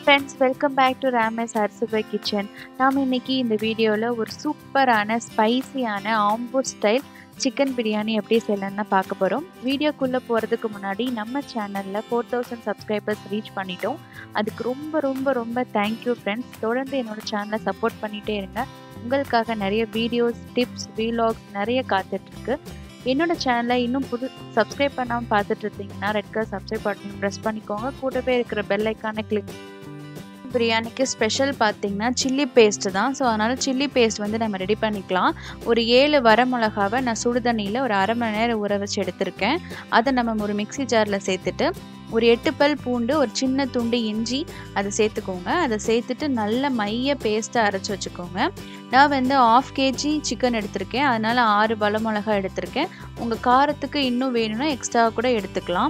friends welcome back to ராமஸ் அரிசுபை kitchen நாம் இன்னைக்கு இந்த வீடியோவில் ஒரு சூப்பரான ஸ்பைசியான ஆம்பூர் ஸ்டைல் சிக்கன் பிரியாணி எப்படி செய்யலாம்னு தான் பார்க்க போகிறோம் வீடியோக்குள்ளே போகிறதுக்கு முன்னாடி நம்ம சேனலில் ஃபோர் தௌசண்ட் சப்ஸ்கிரைபர்ஸ் ரீச் பண்ணிட்டோம் அதுக்கு ரொம்ப ரொம்ப ரொம்ப தேங்க்யூ ஃப்ரெண்ட்ஸ் தொடர்ந்து என்னோட சேனலை சப்போர்ட் பண்ணிகிட்டே இருங்க உங்களுக்காக நிறைய வீடியோஸ் டிப்ஸ் வீலாக்ஸ் நிறைய காத்துட்ருக்கு என்னோட சேனலை இன்னும் புது சப்ஸ்கிரைப் பண்ணாமல் பார்த்துட்டு இருந்தீங்கன்னா red colour subscribe button press பண்ணிக்கோங்க கூடவே இருக்கிற பெல் ஐக்கானை கிளிக் பிரியாணிக்கு ஸ்பெஷல் பார்த்தீங்கன்னா சில்லி பேஸ்ட்டு தான் ஸோ அதனால் சில்லி பேஸ்ட் வந்து நம்ம ரெடி பண்ணிக்கலாம் ஒரு ஏழு வர மிளகாவை நான் சுடு தண்ணியில் ஒரு அரை மணி நேரம் ஊற வச்சு எடுத்திருக்கேன் அதை நம்ம ஒரு மிக்சி ஜாரில் சேர்த்துட்டு ஒரு எட்டு பல் பூண்டு ஒரு சின்ன துண்டு இஞ்சி அதை சேர்த்துக்கோங்க அதை சேர்த்துட்டு நல்ல மைய பேஸ்ட்டை அரைச்சி வச்சுக்கோங்க நான் வந்து ஆஃப் கேஜி சிக்கன் எடுத்திருக்கேன் அதனால் ஆறு வள மிளகா எடுத்திருக்கேன் உங்கள் காரத்துக்கு இன்னும் வேணும்னா எக்ஸ்ட்ரா கூட எடுத்துக்கலாம்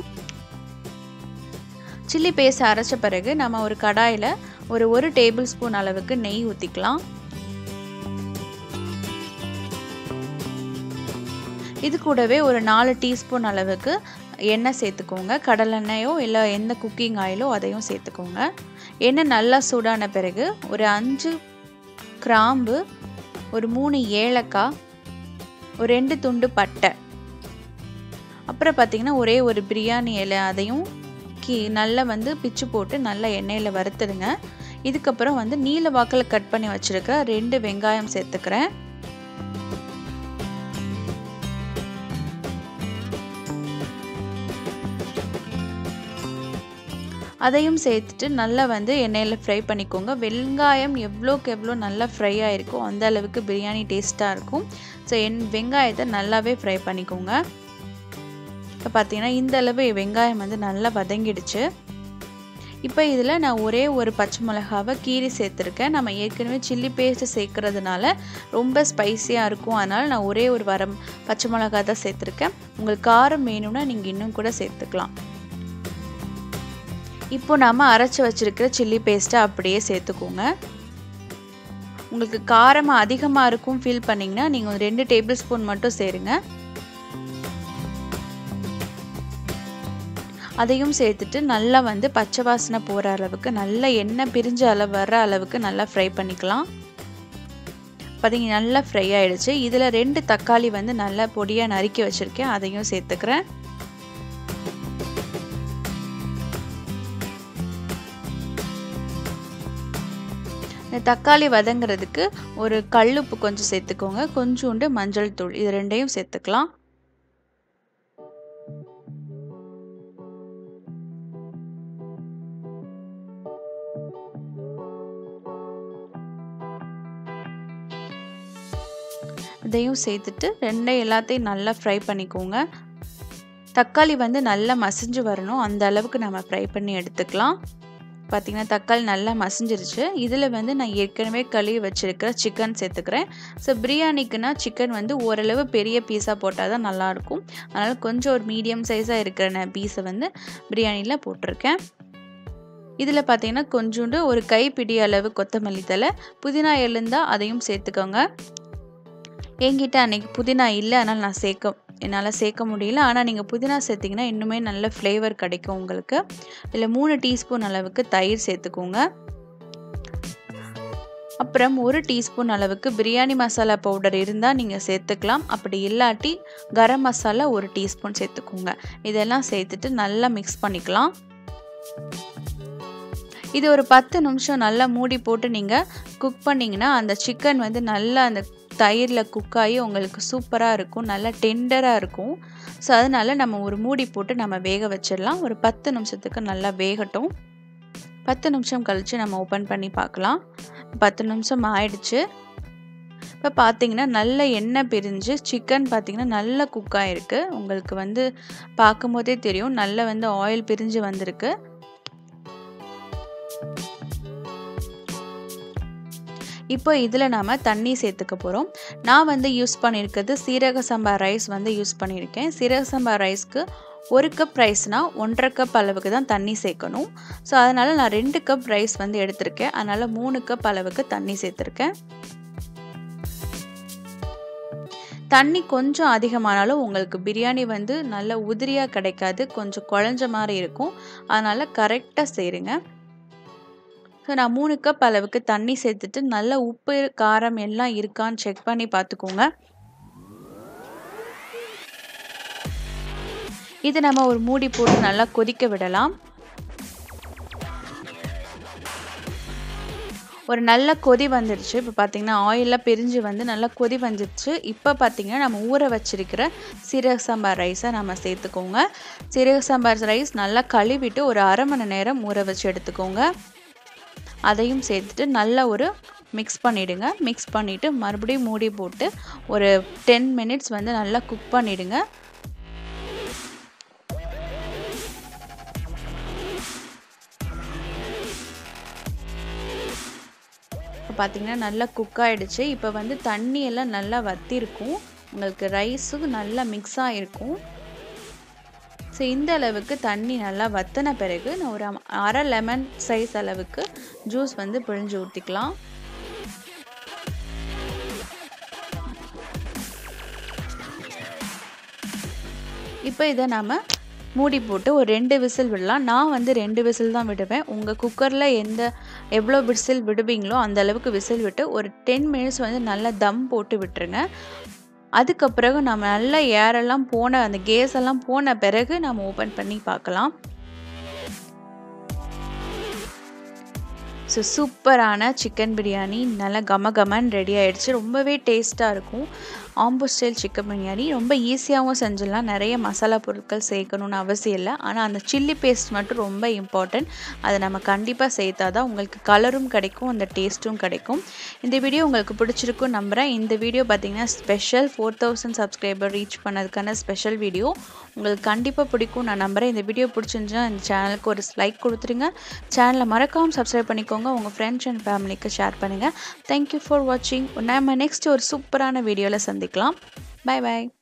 சில்லி பேஸ்ட் அரைச்ச பிறகு நம்ம ஒரு கடாயில் ஒரு ஒரு டேபிள் ஸ்பூன் அளவுக்கு நெய் ஊற்றிக்கலாம் இது கூடவே ஒரு நாலு டீஸ்பூன் அளவுக்கு எண்ணெய் சேர்த்துக்கோங்க கடலெண்ணெயோ இல்லை எந்த குக்கிங் ஆயிலோ அதையும் சேர்த்துக்கோங்க எண்ணெய் நல்லா சூடான பிறகு ஒரு அஞ்சு கிராம்பு ஒரு மூணு ஏலக்காய் ஒரு ரெண்டு துண்டு பட்டை அப்புறம் பார்த்திங்கன்னா ஒரே ஒரு பிரியாணி இலை அதையும் கீ நல்லா வந்து பிச்சு போட்டு நல்லா எண்ணெயில் வறுத்துடுங்க இதுக்கப்புறம் வந்து நீல வாக்கில் கட் பண்ணி வச்சுருக்க ரெண்டு வெங்காயம் சேர்த்துக்கிறேன் அதையும் சேர்த்துட்டு நல்லா வந்து எண்ணெயில் ஃப்ரை பண்ணிக்கோங்க வெங்காயம் எவ்வளோக்கு எவ்வளோ நல்லா ஃப்ரை ஆகிருக்கோ அந்த அளவுக்கு பிரியாணி டேஸ்ட்டாக இருக்கும் ஸோ என் வெங்காயத்தை நல்லாவே ஃப்ரை பண்ணிக்கோங்க இப்போ பார்த்தீங்கன்னா இந்த அளவு வெங்காயம் வந்து நல்லா வதங்கிடுச்சு இப்போ இதில் நான் ஒரே ஒரு பச்சை மிளகாவை கீரி சேர்த்துருக்கேன் நம்ம ஏற்கனவே சில்லி பேஸ்ட்டு சேர்க்குறதுனால ரொம்ப ஸ்பைஸியாக இருக்கும் அதனால் நான் ஒரே ஒரு வரம் பச்சை மிளகா தான் சேர்த்துருக்கேன் உங்களுக்கு காரம் வேணும்னா நீங்கள் இன்னும் கூட சேர்த்துக்கலாம் இப்போ நம்ம அரைச்சி வச்சுருக்கிற சில்லி பேஸ்ட்டை அப்படியே சேர்த்துக்கோங்க உங்களுக்கு காரமாக அதிகமாக இருக்கும் ஃபீல் பண்ணிங்கன்னா நீங்கள் ஒரு ரெண்டு டேபிள் ஸ்பூன் மட்டும் சேருங்க அதையும் சேர்த்துட்டு நல்லா வந்து பச்சை வாசனை போகிற அளவுக்கு நல்லா எண்ணெய் பிரிஞ்ச அளவு வர்ற அளவுக்கு நல்லா ஃப்ரை பண்ணிக்கலாம் பார்த்தீங்க நல்லா ஃப்ரை ஆகிடுச்சு இதில் ரெண்டு தக்காளி வந்து நல்லா பொடியாக நறுக்கி வச்சுருக்கேன் அதையும் சேர்த்துக்கிறேன் இந்த தக்காளி வதங்கிறதுக்கு ஒரு கல்லுப்பு கொஞ்சம் சேர்த்துக்கோங்க கொஞ்சோண்டு மஞ்சள் தூள் இது ரெண்டையும் சேர்த்துக்கலாம் இதையும் சேர்த்துட்டு ரெண்டையும் எல்லாத்தையும் நல்லா ஃப்ரை பண்ணிக்கோங்க தக்காளி வந்து நல்லா மசிஞ்சு வரணும் அந்த அளவுக்கு நம்ம ஃப்ரை பண்ணி எடுத்துக்கலாம் பார்த்திங்கன்னா தக்காளி நல்லா மசிஞ்சிருச்சு இதில் வந்து நான் ஏற்கனவே கழுவி வச்சுருக்கிற சிக்கன் சேர்த்துக்கிறேன் ஸோ பிரியாணிக்குன்னா சிக்கன் வந்து ஓரளவு பெரிய பீஸாக போட்டால் தான் நல்லாயிருக்கும் அதனால் கொஞ்சம் ஒரு மீடியம் சைஸாக இருக்கிற நான் பீஸை வந்து பிரியாணியில் போட்டிருக்கேன் இதில் பார்த்தீங்கன்னா கொஞ்சோண்டு ஒரு கைப்பிடி அளவு கொத்தமல்லி தலை புதினா எழுந்தால் அதையும் சேர்த்துக்கோங்க என்கிட்ட அன்றைக்கி புதினா இல்லை அதனால் நான் சேர்க்க என்னால் சேர்க்க முடியல ஆனால் நீங்கள் புதினா சேர்த்திங்கன்னா இன்னுமே நல்ல ஃப்ளேவர் கிடைக்கும் உங்களுக்கு இதில் மூணு டீஸ்பூன் அளவுக்கு தயிர் சேர்த்துக்கோங்க அப்புறம் ஒரு டீஸ்பூன் அளவுக்கு பிரியாணி மசாலா பவுடர் இருந்தால் நீங்கள் சேர்த்துக்கலாம் அப்படி இல்லாட்டி கரம் மசாலா ஒரு டீஸ்பூன் சேர்த்துக்கோங்க இதெல்லாம் சேர்த்துட்டு நல்லா மிக்ஸ் பண்ணிக்கலாம் இது ஒரு பத்து நிமிஷம் நல்லா மூடி போட்டு நீங்கள் குக் பண்ணிங்கன்னா அந்த சிக்கன் வந்து நல்லா அந்த தயிரில் குக் ஆகி உங்களுக்கு சூப்பராக இருக்கும் நல்லா டெண்டராக இருக்கும் ஸோ அதனால் நம்ம ஒரு மூடி போட்டு நம்ம வேக வச்சிடலாம் ஒரு பத்து நிமிஷத்துக்கு நல்லா வேகட்டும் பத்து நிமிஷம் கழித்து நம்ம ஓப்பன் பண்ணி பார்க்கலாம் பத்து நிமிஷம் ஆயிடுச்சு இப்போ பார்த்தீங்கன்னா நல்ல எண்ணெய் பிரிஞ்சு சிக்கன் பார்த்தீங்கன்னா நல்லா குக் ஆகிருக்கு உங்களுக்கு வந்து பார்க்கும்போதே தெரியும் நல்லா வந்து ஆயில் பிரிஞ்சு வந்திருக்கு இப்போ இதில் நாம் தண்ணி சேர்த்துக்க போகிறோம் நான் வந்து யூஸ் பண்ணியிருக்கிறது சீரக சம்பா ரைஸ் வந்து யூஸ் பண்ணியிருக்கேன் சீரக சம்பா ரைஸ்க்கு ஒரு கப் ரைஸ்னால் ஒன்றரை கப் அளவுக்கு தான் தண்ணி சேர்க்கணும் ஸோ அதனால் நான் ரெண்டு கப் ரைஸ் வந்து எடுத்திருக்கேன் அதனால் மூணு கப் அளவுக்கு தண்ணி சேர்த்துருக்கேன் தண்ணி கொஞ்சம் அதிகமானாலும் உங்களுக்கு பிரியாணி வந்து நல்ல உதிரியாக கிடைக்காது கொஞ்சம் குழஞ்ச மாதிரி இருக்கும் அதனால் கரெக்டாக செய்யுங்க ஸோ நான் மூணு கப் அளவுக்கு தண்ணி சேர்த்துட்டு நல்ல உப்பு காரம் எல்லாம் இருக்கான்னு செக் பண்ணி பார்த்துக்கோங்க இது நம்ம ஒரு மூடி போட்டு நல்லா கொதிக்க விடலாம் ஒரு நல்ல கொதி வந்துடுச்சு இப்போ பார்த்தீங்கன்னா ஆயிலெலாம் பிரிஞ்சு வந்து நல்லா கொதி வந்துடுச்சு இப்போ பார்த்தீங்கன்னா நம்ம ஊற வச்சிருக்கிற சீரக சாம்பார் ரைஸை நம்ம சேர்த்துக்கோங்க சீரக சாம்பார் ரைஸ் நல்லா கழுவிட்டு ஒரு அரை மணி நேரம் ஊற வச்சு எடுத்துக்கோங்க அதையும் சேர்த்துட்டு நல்லா ஒரு மிக்ஸ் பண்ணிவிடுங்க மிக்ஸ் பண்ணிவிட்டு மறுபடியும் மூடி போட்டு ஒரு டென் மினிட்ஸ் வந்து நல்லா குக் பண்ணிவிடுங்க இப்போ பார்த்தீங்கன்னா நல்லா குக் ஆகிடுச்சு இப்போ வந்து தண்ணியெல்லாம் நல்லா வத்திருக்கும் உங்களுக்கு ரைஸும் நல்லா மிக்ஸ் ஆகிருக்கும் ஸோ இந்த அளவுக்கு தண்ணி நல்லா வத்தின பிறகு நான் ஒரு அரை லெமன் சைஸ் அளவுக்கு ஜூஸ் வந்து பிழிஞ்சு ஊற்றிக்கலாம் இப்போ இதை நம்ம மூடி போட்டு ஒரு ரெண்டு விசில் விடலாம் நான் வந்து ரெண்டு விசில் தான் விடுவேன் உங்கள் குக்கரில் எந்த எவ்வளோ விசில் விடுவீங்களோ அந்த அளவுக்கு விசில் விட்டு ஒரு டென் மினிட்ஸ் வந்து நல்லா தம் போட்டு விட்டுருங்க அதுக்கப்புறம் நம்ம நல்லா ஏரெல்லாம் போன அந்த கேஸ் எல்லாம் போன பிறகு நம்ம ஓப்பன் பண்ணி பார்க்கலாம் ஸோ சூப்பரான சிக்கன் பிரியாணி நல்லா கம கமன் ரெடி ஆகிடுச்சு ரொம்பவே டேஸ்ட்டாக இருக்கும் ஆம்போ ஸ்டைல் சிக்கன் பிரியாணி ரொம்ப ஈஸியாகவும் செஞ்சிடலாம் நிறைய மசாலா பொருட்கள் சேர்க்கணுன்னு அவசியம் இல்லை ஆனால் அந்த சில்லி பேஸ்ட் மட்டும் ரொம்ப இம்பார்ட்டன்ட் அதை நம்ம கண்டிப்பாக சேர்த்தா தான் உங்களுக்கு கலரும் கிடைக்கும் அந்த டேஸ்ட்டும் கிடைக்கும் இந்த வீடியோ உங்களுக்கு பிடிச்சிருக்கும் நம்புகிறேன் இந்த வீடியோ பார்த்திங்கன்னா special four thousand subscriber reach பண்ணதுக்கான ஸ்பெஷல் வீடியோ உங்களுக்கு கண்டிப்பாக பிடிக்கும் நான் நம்புகிறேன் இந்த வீடியோ பிடிச்சிருந்துச்சுன்னா இந்த சேனலுக்கு ஒரு லைக் கொடுத்துருங்க சேனலை மறக்காமல் சப்ஸ்கிரைப் பண்ணிக்கோங்க உங்கள் ஃப்ரெண்ட்ஸ் அண்ட் ஃபேமிலிக்கு ஷேர் பண்ணுங்கள் தேங்க்யூ ஃபார் வாட்சிங் நம்ம நெக்ஸ்ட் ஒரு சூப்பரான வீடியோவில் சந்திக்கலாம் பாய் பாய்